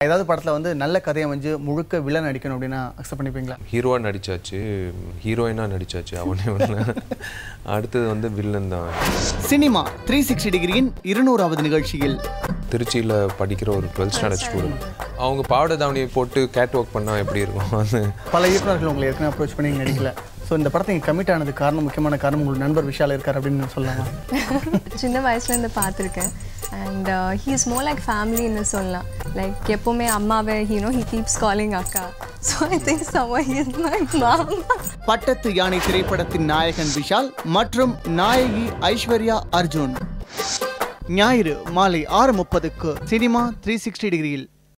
ஏதாவது படத்தில் வந்து நல்ல கதையை வந்து முழுக்க வில்லன் நடிக்கணும் அப்படின்னா அக்செப்ட் பண்ணிப்பீங்களா ஹீரோவாக நடிச்சாச்சு ஹீரோயினாக நடிச்சாச்சு அவனே ஒன்று அடுத்தது வந்து வில்லன் தான் சினிமா த்ரீ சிக்ஸ்டி டிகிரியின் இருநூறாவது நிகழ்ச்சியில் திருச்சியில் படிக்கிற ஒரு டுவெல்த் ஸ்டாண்டர்ட் ஸ்டூடெண்ட் அவங்க பாவாடை தாவணியை போட்டு கேட் ஒர்க் பண்ணால் எப்படி இருக்கும் அது பல இயக்குனர்கள் உங்களை ஏற்கனவே அப்ரோச் பண்ணி நீங்க நடிக்கல ஸோ இந்த படத்தை இங்கே கமிட் ஆனது காரணம் முக்கியமான காரணம் உங்களோட நண்பர் விஷால் இருக்கார் அப்படின்னு சொல்லலாமா சின்ன வயசுலேருந்து பார்த்துருக்கேன் and he is more like ஃபேமிலின்னு சொல்லலாம் லைக் எப்போவுமே அம்மாவை ஹீனோ ஹி கீப்ஸ் காலிங் அக்கா ஸோ ஐ திங்க் சம்மர் ஹி இஸ் மை மாமா பட்டத்து யானை திரைப்படத்தின் நாயகன் விஷால் மற்றும் நாயகி ஐஸ்வர்யா அர்ஜுன் ஞாயிறு மாலை ஆறு முப்பதுக்கு சினிமா த்ரீ சிக்ஸ்டி டிகிரியில்